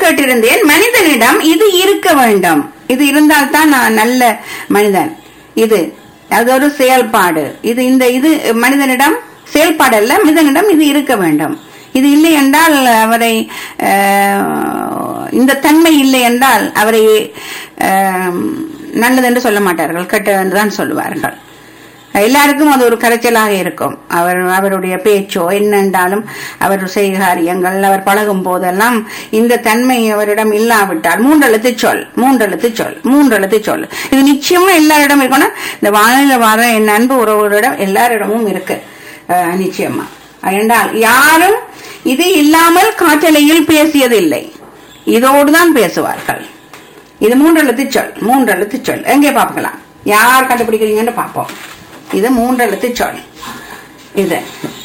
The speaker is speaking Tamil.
கேட்டிருந்தேன் மனிதனிடம் இது இருக்க வேண்டும் இது இருந்தால்தான் நான் நல்ல மனிதன் இது அது ஒரு செயல்பாடு இது இந்த இது மனிதனிடம் செயல்பாடு அல்ல மனிதனிடம் இது இருக்க வேண்டும் இது இல்லை என்றால் அவரை அஹ், இந்த தன்மை இல்லை என்றால் அவரை அஹ், நல்லது என்று சொல்ல மாட்டார்கள் கெட்டது என்று தான் சொல்லுவார்கள் எல்லாருக்கும் அது ஒரு கரைச்சலாக இருக்கும் அவர் அவருடைய பேச்சோ என்னென்றாலும் அவர் செய்த காரியங்கள் அவர் பழகும் போதெல்லாம் இந்த தன்மை அவரிடம் இல்லாவிட்டால் மூன்றெழுத்து சொல் மூன்றெழுத்து சொல் மூன்றெழுத்து சொல் இது நிச்சயமா எல்லாரிடம் இருக்கணும் இந்த வானிலை வர என் அன்பு உறவுகளிடம் எல்லாரிடமும் இருக்கு அஹ், நிச்சயமா என்றால் யாரும் இது இல்லாமல் காற்றலையில் பேசியதில்லை இதோடு தான் பேசுவார்கள் இது மூன்றெழுத்து சொல் மூன்றெழுத்து சொல் எங்கே பார்க்கலாம் யார் கண்டுபிடிக்கிறீங்கன்னு பார்ப்போம் இது மூன்றெழுத்து சொல் இது